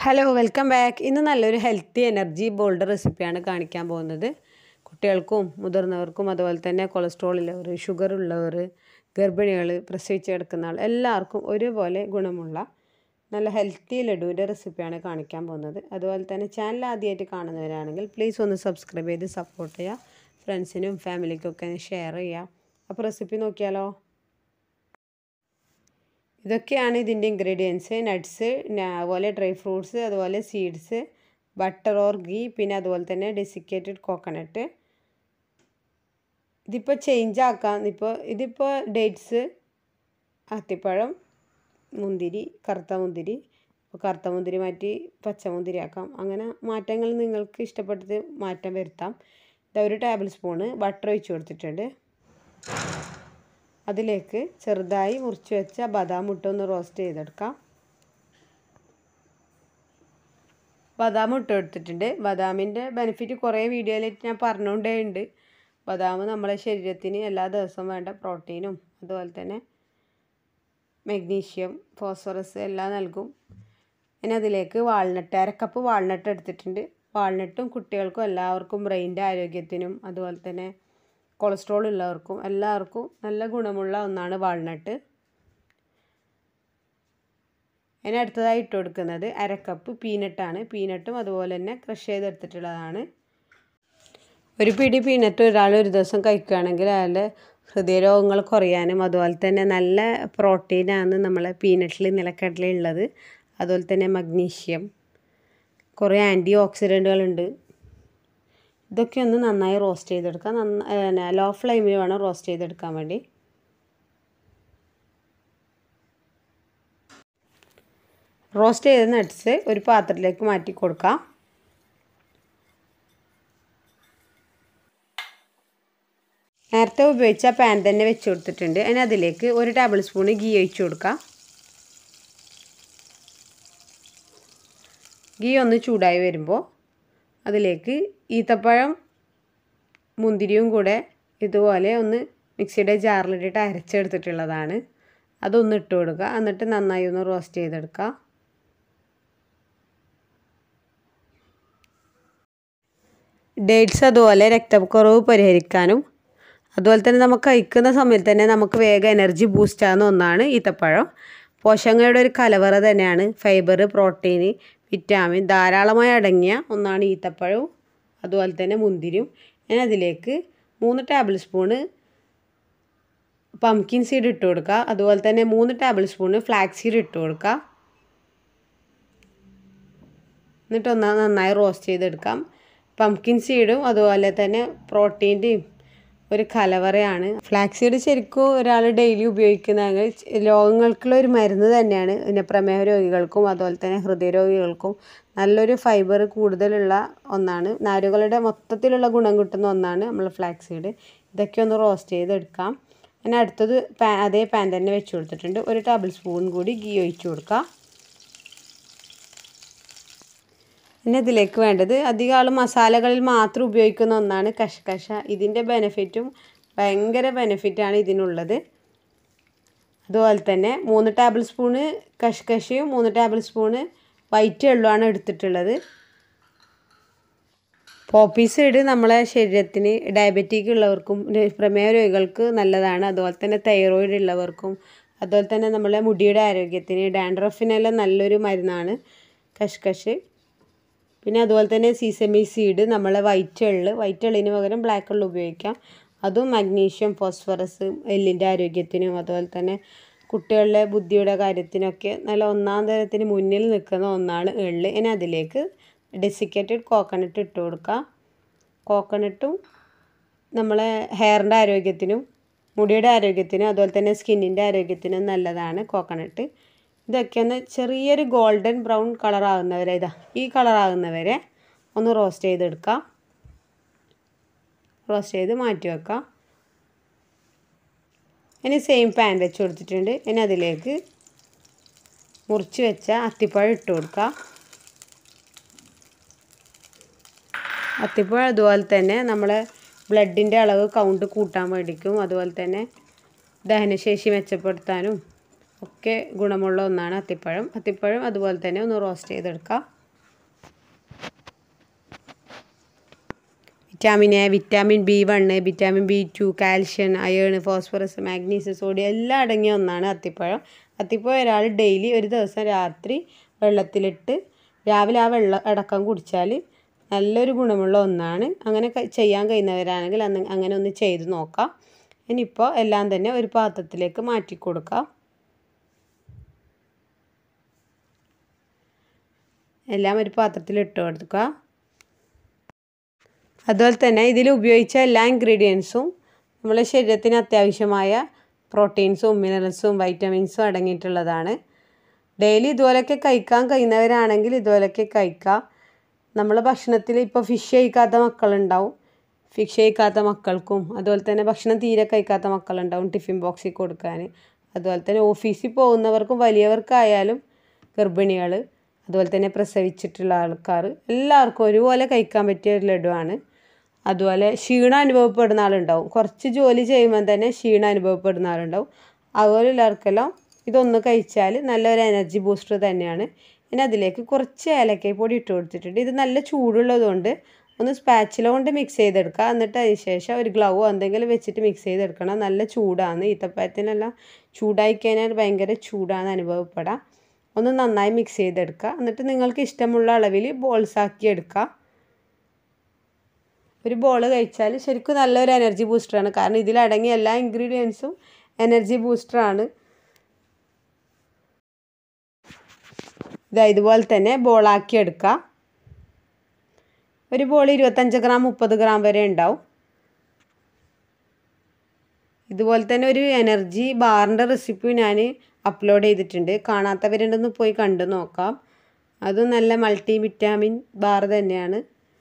hello welcome back ഇന്ന് നല്ലൊരു healthy energy bold റെസിപ്പിയാണ് കാണിക്കാൻ പോകുന്നത് കുട്ടികൾക്കും മുതിർന്നവർക്കും അതുപോലെ തന്നെ കൊളസ്ട്രോൾ ഉള്ളവർ ഷുഗർ ഉള്ളവർ ഗർഭിണികൾ പ്രസവിച്ച് കിടക്കുന്ന ആൾ എല്ലാവർക്കും ഒരുപോലെ ഗുണമുള്ള നല്ല ഹെൽത്തി ലഡുവിൻ്റെ റെസിപ്പിയാണ് കാണിക്കാൻ പോകുന്നത് അതുപോലെ തന്നെ ചാനൽ ആദ്യമായിട്ട് കാണുന്നവരാണെങ്കിൽ പ്ലീസ് ഒന്ന് സബ്സ്ക്രൈബ് ചെയ്ത് സപ്പോർട്ട് ചെയ്യുക ഫ്രണ്ട്സിനും ഫാമിലിക്കൊക്കെ ഷെയർ ചെയ്യുക അപ്പോൾ റെസിപ്പി നോക്കിയാലോ ഇതൊക്കെയാണ് ഇതിൻ്റെ ഇൻഗ്രീഡിയൻസ് നട്ട്സ് അതുപോലെ ഡ്രൈ ഫ്രൂട്ട്സ് അതുപോലെ സീഡ്സ് ബട്ടർ ഓർ ഗീ പിന്നെ അതുപോലെ തന്നെ ഡെസിക്കേറ്റഡ് കോക്കനട്ട് ഇതിപ്പോൾ ചേഞ്ച് ആക്കാം ഇപ്പോൾ ഇതിപ്പോൾ ഡേറ്റ്സ് അത്തിപ്പഴം മുന്തിരി കറുത്ത മുന്തിരി ഇപ്പോൾ കറുത്ത മുന്തിരി മാറ്റി പച്ച മുന്തിരി ആക്കാം അങ്ങനെ മാറ്റങ്ങൾ നിങ്ങൾക്ക് ഇഷ്ടപ്പെട്ടത് മാറ്റം വരുത്താം ഇതാ ഒരു ടേബിൾ സ്പൂണ് ബട്ടർ ഒഴിച്ച് കൊടുത്തിട്ടുണ്ട് അതിലേക്ക് ചെറുതായി മുറിച്ച് വെച്ച ബദാം ഇട്ട് ഒന്ന് റോസ്റ്റ് ചെയ്തെടുക്കാം ബദാം ഇട്ട് എടുത്തിട്ടുണ്ട് ബദാമിൻ്റെ ബെനിഫിറ്റ് കുറേ വീഡിയോയിലായിട്ട് ഞാൻ പറഞ്ഞുകൊണ്ടേ ഉണ്ട് ബദാം നമ്മുടെ ശരീരത്തിന് എല്ലാ ദിവസവും വേണ്ട പ്രോട്ടീനും അതുപോലെ തന്നെ മഗ്നീഷ്യം ഫോസ്ഫറസ് എല്ലാം നൽകും ഇനി അതിലേക്ക് വാൾനട്ട് അരക്കപ്പ് വാൾനട്ട് എടുത്തിട്ടുണ്ട് വാൾനട്ടും കുട്ടികൾക്കും എല്ലാവർക്കും ബ്രെയിൻ്റെ ആരോഗ്യത്തിനും അതുപോലെ തന്നെ കൊളസ്ട്രോൾ ഉള്ളവർക്കും എല്ലാവർക്കും നല്ല ഗുണമുള്ള ഒന്നാണ് വാൾനട്ട് അതിന് അടുത്തതായി ഇട്ട് കൊടുക്കുന്നത് അരക്കപ്പ് പീനട്ടാണ് പീനട്ടും അതുപോലെ തന്നെ ക്രഷ് ചെയ്തെടുത്തിട്ടുള്ളതാണ് ഒരു പിടി പീനട്ട് ഒരാൾ ഒരു ദിവസം കഴിക്കുകയാണെങ്കിൽ അയാളുടെ ഹൃദയരോഗങ്ങൾ കുറയാനും അതുപോലെ തന്നെ നല്ല പ്രോട്ടീനാണ് നമ്മളെ പീനട്ടിൽ നിലക്കടല ഉള്ളത് അതുപോലെ തന്നെ മഗ്നീഷ്യം കുറേ ആൻറ്റി ഓക്സിഡൻറ്റുകളുണ്ട് ഇതൊക്കെ ഒന്ന് നന്നായി റോസ്റ്റ് ചെയ്തെടുക്കാം നന്ന ലോ ഫ്ലെയിമിൽ വേണം റോസ്റ്റ് ചെയ്തെടുക്കാൻ വേണ്ടി റോസ്റ്റ് ചെയ്ത നട്ട്സ് ഒരു പാത്രത്തിലേക്ക് മാറ്റി കൊടുക്കാം നേരത്തെ ഉപയോഗിച്ച പാൻ തന്നെ വെച്ച് കൊടുത്തിട്ടുണ്ട് അതിന് അതിലേക്ക് ഒരു ടേബിൾ സ്പൂണ് ഗീ ഒഴിച്ച് കൊടുക്കാം ഗീ ഒന്ന് ചൂടായി വരുമ്പോൾ അതിലേക്ക് ഈത്തപ്പഴം മുന്തിരിയും കൂടെ ഇതുപോലെ ഒന്ന് മിക്സിയുടെ ജാറിലിട്ടിട്ട് അരച്ചെടുത്തിട്ടുള്ളതാണ് അതൊന്ന് ഇട്ട് കൊടുക്കുക എന്നിട്ട് നന്നായി ഒന്ന് റോസ്റ്റ് ചെയ്തെടുക്കുക ഡേറ്റ്സ് അതുപോലെ രക്തക്കുറവ് പരിഹരിക്കാനും അതുപോലെ തന്നെ നമുക്ക് കഴിക്കുന്ന സമയത്ത് തന്നെ നമുക്ക് വേഗം എനർജി ബൂസ്റ്റ് ആകുന്ന ഒന്നാണ് ഈത്തപ്പഴം പോഷകങ്ങളുടെ ഒരു കലവറ തന്നെയാണ് ഫൈബർ പ്രോട്ടീൻ വിറ്റാമിൻ ധാരാളമായി അടങ്ങിയ ഒന്നാണ് ഈത്തപ്പഴവും അതുപോലെ തന്നെ മുന്തിരിയും ഞാൻ അതിലേക്ക് മൂന്ന് ടേബിൾ സ്പൂണ് പംകിൻ സീഡ് ഇട്ട് കൊടുക്കുക അതുപോലെ തന്നെ മൂന്ന് ടേബിൾ സ്പൂണ് ഫ്ലാക്സ് സീഡ് ഇട്ട് കൊടുക്കുക എന്നിട്ട് ഒന്ന് നന്നായി റോസ്റ്റ് ചെയ്തെടുക്കാം പംകിൻ സീഡും അതുപോലെ തന്നെ പ്രോട്ടീൻ്റെയും ഒരു കലവറയാണ് ഫ്ലാക്സ് സീഡ് ശരിക്കും ഒരാൾ ഡെയിലി ഉപയോഗിക്കുന്നതെങ്കിൽ രോഗങ്ങൾക്കുള്ള ഒരു മരുന്ന് തന്നെയാണ് പിന്നെ പ്രമേഹ രോഗികൾക്കും അതുപോലെ തന്നെ ഹൃദയരോഗികൾക്കും നല്ലൊരു ഫൈബർ കൂടുതലുള്ള ഒന്നാണ് നാരുകളുടെ മൊത്തത്തിലുള്ള ഗുണം കിട്ടുന്ന ഒന്നാണ് നമ്മൾ ഫ്ലാക്സ് സീഡ് ഇതൊക്കെ ഒന്ന് റോസ്റ്റ് ചെയ്തെടുക്കാം പിന്നെ അടുത്തത് പാൻ അതേ പാൻ തന്നെ വെച്ച് കൊടുത്തിട്ടുണ്ട് ഒരു ടേബിൾ സ്പൂൺ കൂടി ഗീ ഒഴിച്ച് കൊടുക്കാം പിന്നെ ഇതിലേക്ക് വേണ്ടത് അധികം ആൾ മസാലകളിൽ മാത്രം ഉപയോഗിക്കുന്ന ഒന്നാണ് കശകശ ഇതിൻ്റെ ബെനിഫിറ്റും ഭയങ്കര ബെനിഫിറ്റാണ് ഇതിനുള്ളത് അതുപോലെ തന്നെ മൂന്ന് ടേബിൾ സ്പൂണ് കശകശയും മൂന്ന് ടേബിൾ സ്പൂണ് വൈറ്റ് എള്ളുമാണ് എടുത്തിട്ടുള്ളത് പോപ്പി സൈഡ് നമ്മളെ ശരീരത്തിന് ഡയബറ്റിക് ഉള്ളവർക്കും പ്രമേഹ രോഗികൾക്ക് നല്ലതാണ് അതുപോലെ തന്നെ തൈറോയിഡ് ഉള്ളവർക്കും അതുപോലെ തന്നെ നമ്മളെ മുടിയുടെ ആരോഗ്യത്തിന് ഡാൻഡ്രഫിനെല്ലാം നല്ലൊരു മരുന്നാണ് കഷ്കഷ് പിന്നെ അതുപോലെ തന്നെ സീസമി സീഡ് നമ്മളെ വൈറ്റ് എള്ള് വൈറ്റ് എള്ളിന് പകരം ബ്ലാക്ക് എള്ള് ഉപയോഗിക്കാം അതും മഗ്നീഷ്യം ഫോസ്ഫറസ് എല്ലിൻ്റെ ആരോഗ്യത്തിനും അതുപോലെ തന്നെ കുട്ടികളുടെ ബുദ്ധിയുടെ കാര്യത്തിനൊക്കെ നല്ല ഒന്നാം തരത്തിന് മുന്നിൽ നിൽക്കുന്ന ഒന്നാണ് എള്ള് ഇനി അതിലേക്ക് ഡെസിക്കേറ്റഡ് കോക്കനട്ട് ഇട്ട് കൊടുക്കുക കോക്കനട്ടും നമ്മളെ ഹെയറിൻ്റെ ആരോഗ്യത്തിനും മുടിയുടെ ആരോഗ്യത്തിനും അതുപോലെ തന്നെ സ്കിന്നിൻ്റെ ആരോഗ്യത്തിനും നല്ലതാണ് കോക്കനട്ട് ഇതൊക്കെ ഒന്ന് ചെറിയൊരു ഗോൾഡൻ ബ്രൗൺ കളറാകുന്നവരെ ഇതാ ഈ കളറാകുന്നവരെ ഒന്ന് റോസ്റ്റ് ചെയ്തെടുക്കാം റോസ്റ്റ് ചെയ്ത് മാറ്റി വെക്കാം ഇനി സെയിം പാൻ വെച്ച് കൊടുത്തിട്ടുണ്ട് ഇനി അതിലേക്ക് മുറിച്ച് വെച്ച അത്തിപ്പഴം ഇട്ട് കൊടുക്കുക അത്തിപ്പഴം അതുപോലെ തന്നെ നമ്മളെ ബ്ലഡിൻ്റെ അളവ് കൗണ്ട് കൂട്ടാൻ വേണ്ടിക്കും അതുപോലെ തന്നെ ദഹനശേഷി മെച്ചപ്പെടുത്താനും ഒക്കെ ഗുണമുള്ള ഒന്നാണ് അത്തിപ്പഴം അത്തിപ്പഴം അതുപോലെ തന്നെ ഒന്ന് റോസ്റ്റ് ചെയ്തെടുക്കാം vitamin A vitamin B one vitamin B two calcium iron phosphorus magnesium sodium എല്ലാം അടങ്ങിയ ഒന്നാണ് അത്തിപ്പഴം അത്തിപ്പഴം ഒരാൾ ഡെയിലി ഒരു ദിവസം രാത്രി വെള്ളത്തിലിട്ട് രാവിലെ ആ വെള്ളം അടക്കം കുടിച്ചാൽ നല്ലൊരു ഗുണമുള്ള ഒന്നാണ് അങ്ങനെ ക- ചെയ്യാൻ കഴിയുന്നവരാണെങ്കിൽ അന്ന് അങ്ങനെ ഒന്ന് ചെയ്ത് നോക്കാം ഇനിയിപ്പോൾ എല്ലാം തന്നെ ഒരു പാത്രത്തിലേക്ക് മാറ്റി കൊടുക്കാം എല്ലാം ഒരു പാത്രത്തിൽ ഇട്ട് കൊടുക്കുക അതുപോലെ തന്നെ ഇതിൽ ഉപയോഗിച്ച എല്ലാ ഇൻഗ്രീഡിയൻസും നമ്മളെ ശരീരത്തിന് അത്യാവശ്യമായ പ്രോട്ടീൻസും മിനറൽസും വൈറ്റമിൻസും അടങ്ങിയിട്ടുള്ളതാണ് ഡെയിലി ഇതുപോലെയൊക്കെ കഴിക്കാൻ കഴിയുന്നവരാണെങ്കിൽ ഇതുപോലെയൊക്കെ കഴിക്കുക നമ്മൾ ഭക്ഷണത്തിൽ ഇപ്പോൾ ഫിഷ് കഴിക്കാത്ത മക്കളുണ്ടാവും ഫിഷ് കഴിക്കാത്ത മക്കൾക്കും അതുപോലെ തന്നെ ഭക്ഷണം തീരെ കഴിക്കാത്ത മക്കളുണ്ടാവും ടിഫിൻ ബോക്സിൽ കൊടുക്കാൻ അതുപോലെ തന്നെ ഓഫീസിൽ പോകുന്നവർക്കും വലിയവർക്കായാലും ഗർഭിണികൾ അതുപോലെ തന്നെ പ്രസവിച്ചിട്ടുള്ള ആൾക്കാർ എല്ലാവർക്കും ഒരുപോലെ കഴിക്കാൻ പറ്റിയ ഒരു ലഡുവാണ് അതുപോലെ ക്ഷീണം അനുഭവപ്പെടുന്ന ആളുണ്ടാവും കുറച്ച് ജോലി ചെയ്യുമ്പോൾ തന്നെ ക്ഷീണം അനുഭവപ്പെടുന്ന ആളുണ്ടാവും അതുപോലെയുള്ളവർക്കെല്ലാം ഇതൊന്ന് കഴിച്ചാൽ നല്ലൊരു എനർജി ബൂസ്റ്റർ തന്നെയാണ് ഇനി അതിലേക്ക് കുറച്ച് ഏലക്കായ് പൊടി ഇട്ട് കൊടുത്തിട്ടുണ്ട് ഇത് നല്ല ചൂടുള്ളതുകൊണ്ട് ഒന്ന് സ്പാച്ചില കൊണ്ട് മിക്സ് ചെയ്തെടുക്കുക എന്നിട്ട് അതിന് ശേഷം ഒരു ഗ്ലൗവോ എന്തെങ്കിലും വെച്ചിട്ട് മിക്സ് ചെയ്തെടുക്കണം നല്ല ചൂടാണ് ഈത്തപ്പഴത്തിനെല്ലാം ചൂടായി കഴിഞ്ഞാൽ ഭയങ്കര ചൂടാണ് അനുഭവപ്പെടാം ഒന്ന് നന്നായി മിക്സ് ചെയ്തെടുക്കുക എന്നിട്ട് നിങ്ങൾക്ക് ഇഷ്ടമുള്ള അളവിൽ ബോൾസ് ആക്കി എടുക്കുക ഒരു ബോൾ കഴിച്ചാൽ ശരിക്കും നല്ലൊരു എനർജി ബൂസ്റ്ററാണ് കാരണം ഇതിലടങ്ങിയ എല്ലാ ഇൻഗ്രീഡിയൻസും എനർജി ബൂസ്റ്ററാണ് ഇതാ ഇതുപോലെ തന്നെ ബോളാക്കി എടുക്കുക ഒരു ബോൾ ഇരുപത്തഞ്ച് ഗ്രാം മുപ്പത് ഗ്രാം വരെ ഉണ്ടാവും ഇതുപോലെ തന്നെ ഒരു എനർജി ബാറിൻ്റെ റെസിപ്പി ഞാൻ അപ്ലോഡ് ചെയ്തിട്ടുണ്ട് കാണാത്തവരുണ്ടെന്ന് പോയി കണ്ടു നോക്കാം അതും നല്ല മൾട്ടി വിറ്റാമിൻ ബാർ തന്നെയാണ്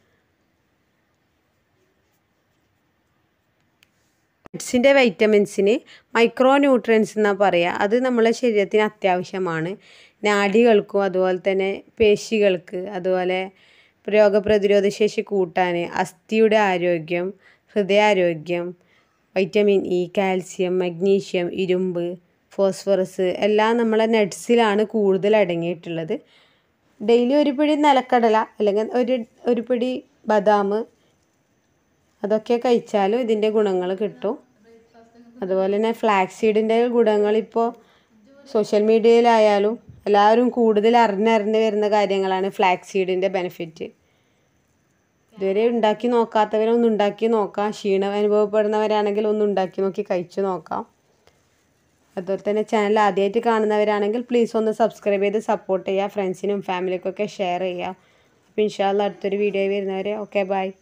നട്ട്സിൻ്റെ വൈറ്റമിൻസിന് മൈക്രോ ന്യൂട്രിയൻസ് എന്നാണ് പറയുക അത് നമ്മളെ ശരീരത്തിന് അത്യാവശ്യമാണ് നാഡികൾക്കും അതുപോലെ തന്നെ പേശികൾക്ക് അതുപോലെ രോഗപ്രതിരോധ ശേഷി കൂട്ടാൻ അസ്ഥിയുടെ ആരോഗ്യം ഹൃദയാരോഗ്യം വൈറ്റമിൻ ഇ കാൽസ്യം മഗ്നീഷ്യം ഇരുമ്പ് ഫോസ്ഫറസ് എല്ലാം നമ്മളെ നട്ട്സിലാണ് കൂടുതൽ അടങ്ങിയിട്ടുള്ളത് ഡെയിലി ഒരു പിടി നിലക്കടല അല്ലെങ്കിൽ ഒരു ഒരു പിടി ബദാം അതൊക്കെ കഴിച്ചാലും ഇതിൻ്റെ ഗുണങ്ങൾ കിട്ടും അതുപോലെ തന്നെ ഫ്ലാക്സ് സീഡിൻ്റെ ഗുണങ്ങൾ ഇപ്പോൾ സോഷ്യൽ മീഡിയയിലായാലും എല്ലാവരും കൂടുതൽ അറിഞ്ഞറിഞ്ഞ് വരുന്ന കാര്യങ്ങളാണ് ഫ്ലാക്സ് സീഡിൻ്റെ ബെനിഫിറ്റ് ഇതുവരെ ഉണ്ടാക്കി നോക്കാത്തവരൊന്ന് ഉണ്ടാക്കി നോക്കാം ക്ഷീണം അനുഭവപ്പെടുന്നവരാണെങ്കിൽ ഒന്ന് ഉണ്ടാക്കി നോക്കി കഴിച്ചു നോക്കാം അതുപോലെ തന്നെ ചാനൽ ആദ്യമായിട്ട് കാണുന്നവരാണെങ്കിൽ പ്ലീസ് ഒന്ന് സബ്സ്ക്രൈബ് ചെയ്ത് സപ്പോർട്ട് ചെയ്യുക ഫ്രണ്ട്സിനും ഫാമിലിക്കൊക്കെ ഷെയർ ചെയ്യുക അപ്പോൾ ഇൻഷാല്ല അടുത്തൊരു വീഡിയോ വരുന്നവരെ ഓക്കെ ബൈ